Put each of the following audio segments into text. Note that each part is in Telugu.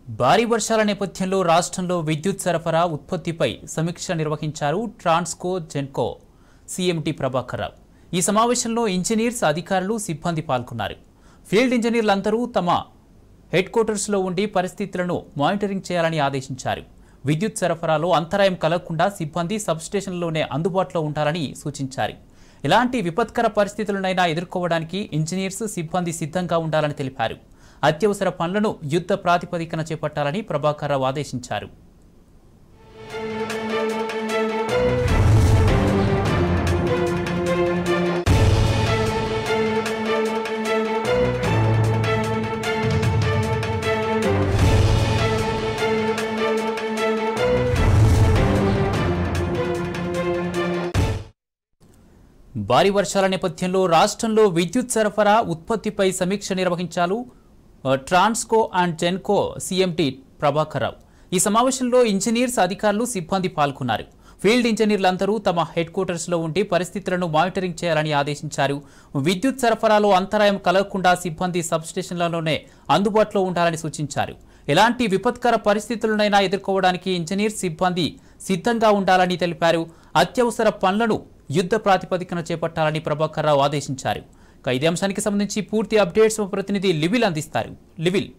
భారీ వర్షాల నేపథ్యంలో రాష్ట్రంలో విద్యుత్ సరఫరా ఉత్పత్తిపై సమీక్ష నిర్వహించారు ట్రాన్స్కో జెన్కో సీఎంటీ ప్రభాకర్ రావు ఈ సమావేశంలో ఇంజనీర్స్ అధికారులు సిబ్బంది పాల్గొన్నారు ఫీల్డ్ ఇంజనీర్లందరూ తమ హెడ్ క్వార్టర్స్లో ఉండి పరిస్థితులను మానిటరింగ్ చేయాలని ఆదేశించారు విద్యుత్ సరఫరాలో అంతరాయం కలగకుండా సిబ్బంది సబ్స్టేషన్లోనే అందుబాటులో ఉండాలని సూచించారు ఎలాంటి విపత్కర పరిస్థితులనైనా ఎదుర్కోవడానికి ఇంజనీర్స్ సిబ్బంది సిద్ధంగా ఉండాలని తెలిపారు అత్యవసర పనులను యుద్ధ ప్రాతిపదికన చేపట్టాలని ప్రభాకర్ రావు ఆదేశించారు భారీ వర్షాల నేపథ్యంలో రాష్ట్రంలో విద్యుత్ సరఫరా ఉత్పత్తిపై సమీక్ష నిర్వహించారు ఆ, ట్రాన్స్కో అండ్ జెన్కో సీఎంటీ ప్రభాకర్ రావు ఈ సమావేశంలో ఇంజనీర్స్ అధికారులు సిబ్బంది పాల్గొన్నారు ఫీల్డ్ ఇంజనీర్లందరూ తమ హెడ్ క్వార్టర్స్లో ఉండి పరిస్థితులను మానిటరింగ్ చేయాలని ఆదేశించారు విద్యుత్ సరఫరాలో అంతరాయం కలగకుండా సిబ్బంది సబ్స్టేషన్లలోనే అందుబాటులో ఉండాలని సూచించారు ఎలాంటి విపత్కర పరిస్థితులనైనా ఎదుర్కోవడానికి ఇంజనీర్ సిబ్బంది సిద్ధంగా ఉండాలని తెలిపారు అత్యవసర పనులను యుద్ధ ప్రాతిపదికన చేపట్టాలని ప్రభాకర్ రావు ఆదేశించారు ఇక ఇదే అంశానికి సంబంధించి పూర్తి అప్డేట్స్ మా ప్రతినిధి లివిల్ అందిస్తారు లివిల్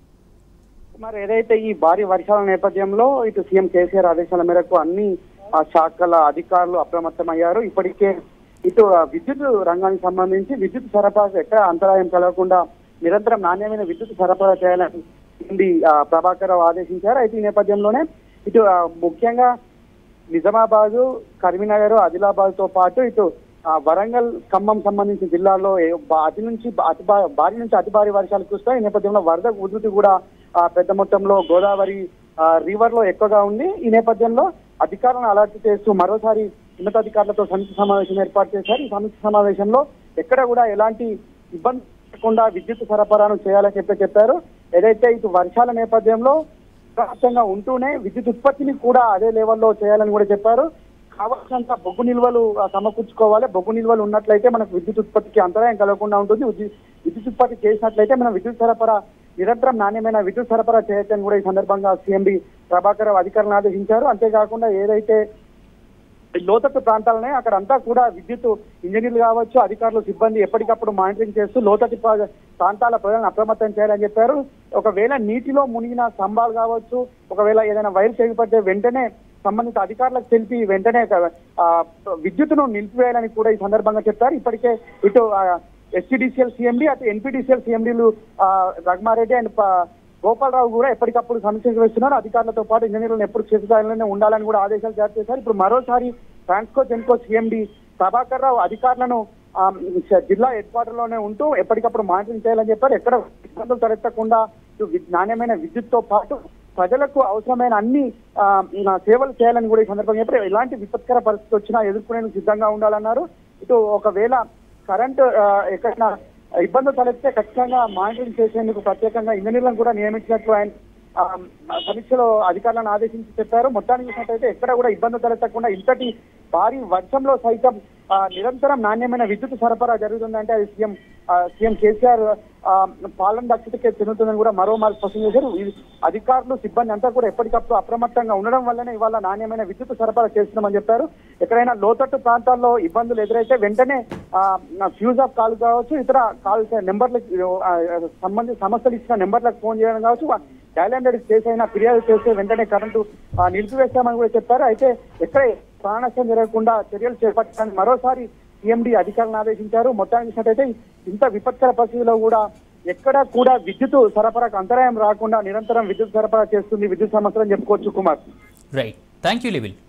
మరి ఏదైతే ఈ భారీ వర్షాల నేపథ్యంలో ఇటు సీఎం కేసీఆర్ ఆదేశాల మేరకు అన్ని ఆ, శాఖల అధికారులు అప్రమత్తమయ్యారు ఇప్పటికే ఇటు ఆ, విద్యుత్ రంగానికి సంబంధించి విద్యుత్ సరఫరా ఎక్కడ అంతరాయం కలగకుండా నిరంతరం నాణ్యమైన విద్యుత్ సరఫరా చేయాలని ఉంది ఆ, ప్రభాకర్ రావు ఆదేశించారు అయితే ఈ నేపథ్యంలోనే ఇటు ఆ, ముఖ్యంగా నిజామాబాద్ కరీంనగర్ ఆదిలాబాద్ తో పాటు ఇటు ఆ, వరంగల్ ఖమ్మం సంబంధించిన జిల్లాల్లో ఏ- బా- అతి నుంచి బా- అతి భా- భారీ నుంచి అతి భారీ వర్షాలు కురుస్తాయి ఈ నేపథ్యంలో వరద ఉధృతి కూడా ఆ, పెద్ద మొత్తంలో గోదావరి రివర్ లో ఎక్కువగా ఉంది ఈ నేపథ్యంలో అధికారులను అలర్ట్ చేస్తూ మరోసారి ఉన్నతాధికారులతో సమీక్ష సమావేశం ఏర్పాటు చేశారు ఈ సమీక్ష సమావేశంలో ఎక్కడ కూడా ఎలాంటి ఇబ్బంది లేకుండా విద్యుత్ సరఫరాను చేయాలని చెప్పి చెప్పారు ఏదైతే ఇటు వర్షాల నేపథ్యంలో రాష్ట్రంగా ఉంటూనే విద్యుత్ ఉత్పత్తిని కూడా అదే లెవెల్లో చేయాలని కూడా చెప్పారు కావాల్సినంత బొగ్గు నిల్వలు ఆ, సమకూర్చుకోవాలి బొగ్గు నిల్వలు ఉన్నట్లయితే మనకు విద్యుత్ ఉత్పత్తికి అంతరాయం కలగకుండా ఉంటుంది విద్యు- విద్యుత్ ఉత్పత్తి చేసినట్లయితే మనం విద్యుత్ సరఫరా నిరంతరం నాణ్యమైన విద్యుత్ సరఫరా చేయొచ్చని కూడా ఈ సందర్భంగా సీఎండి ప్రభాకర్ రావు అధికారులను ఆదేశించారు అంతేకాకుండా ఏదైతే లోతట్టు ప్రాంతాలనే అక్కడ అంతా కూడా విద్యుత్ ఇంజనీర్లు కావచ్చు అధికారులు సిబ్బంది ఎప్పటికప్పుడు మానిటరింగ్ చేస్తూ లోతట్టు ప్రా- ప్రాంతాల ప్రజలను అప్రమత్తం చేయాలని చెప్పారు ఒకవేళ నీటిలో మునిగిన స్తంభాలు కావచ్చు ఒకవేళ ఏదైనా వైర్ తెగిపడితే వెంటనే సంబంధిత అధికారులకు తెలిపి వెంటనే ఆ, విద్యుత్తును నిలిపివేయాలని కూడా ఈ సందర్భంగా చెప్పారు ఇప్పటికే ఇటు ఎస్టీడీసీఎల్ సీఎండీ అటు ఎన్పీడీసీఎల్ సీఎండీలు రఘుమారెడ్డి అండ్ ప- గోపాలరావు కూడా ఎప్పటికప్పుడు సమీక్ష నిర్వహిస్తున్నారు అధికారులతో పాటు ఇంజనీర్లను ఎప్పుడు క్షేత్రస్థాయిలోనే ఉండాలని కూడా ఆదేశాలు జారీ చేశారు ఇప్పుడు మరోసారి ట్రాన్స్కో జెన్కో సీఎండీ ప్రభాకర్ రావు అధికారులను ఆ, జిల్లా హెడ్ క్వార్టర్ లోనే ఉంటూ ఎప్పటికప్పుడు మానిటరింగ్ చేయాలని చెప్పారు ఎక్కడ ఇబ్బందులు తలెత్తకుండా ఇటు వి- నాణ్యమైన విద్యుత్ తో పాటు ప్రజలకు అవసరమైన అన్ని ఆ, ఆ, సేవలు చేయాలని కూడా ఈ సందర్భంగా చెప్పారు ఎలాంటి విపత్కర పరిస్థితి వచ్చినా ఎదుర్కొనేందుకు సిద్ధంగా ఉండాలన్నారు ఇటు ఒకవేళ కరెంట్ ఎక్కడైనా ఇబ్బందులు తలెత్తే ఖచ్చితంగా మానిటరింగ్ చేసేందుకు ప్రత్యేకంగా ఇంజనీర్లను కూడా నియమించినట్లు ఆయన ఆ, సమీక్షలో అధికారులను ఆదేశించి చెప్పారు మొత్తానికి చూసినట్టయితే ఎక్కడ కూడా ఇబ్బంది తలెత్తకుండా ఇంతటి భారీ వర్షంలో సైతం ఆ, నిరంతరం నాణ్యమైన విద్యుత్ సరఫరా జరుగుతుందంటే అది సీఎం ఆ, సీఎం కేసీఆర్ ఆ, పాలన దక్షతకే చెందుతుందని కూడా మరో మారు స్పష్టం చేశారు ఈ అధికారులు సిబ్బంది అంతా కూడా ఎప్పటికప్పుడు అప్రమత్తంగా ఉండడం వల్లనే ఇవాళ నాణ్యమైన విద్యుత్ సరఫరా చేస్తున్నామని చెప్పారు ఎక్కడైనా లోతట్టు ప్రాంతాల్లో ఇబ్బందులు ఎదురైతే వెంటనే ఫ్యూజ్ ఆఫ్ కాల్ కావచ్చు ఇతర కాల్ నెంబర్లకు ఆ, సంబంధించిన సంస్థలు ఇచ్చిన నెంబర్లకు ఫోన్ చేయడం కావచ్చు డయల్ హండ్రెడ్ కేసు అయినా ఫిర్యాదు చేస్తే వెంటనే కరెంటు ఆ, నిలిపివేస్తామని కూడా చెప్పారు అయితే ఎక్కడ ప్రాణ నష్టం జరగకుండా చర్యలు చేపట్టాలని మరోసారి సీఎండీ అధికారులను ఆదేశించారు మొత్తానికి చూసినట్టయితే ఇంత విపత్కర పరిస్థితిలో కూడా ఎక్కడ కూడా విద్యుత్ సరఫరాకు అంతరాయం రాకుండా నిరంతరం విద్యుత్ సరఫరా చేస్తుంది విద్యుత్ సమస్యలు అని చెప్పుకోవచ్చు కుమార్ రైట్ థ్యాంక్ యూ లివిల్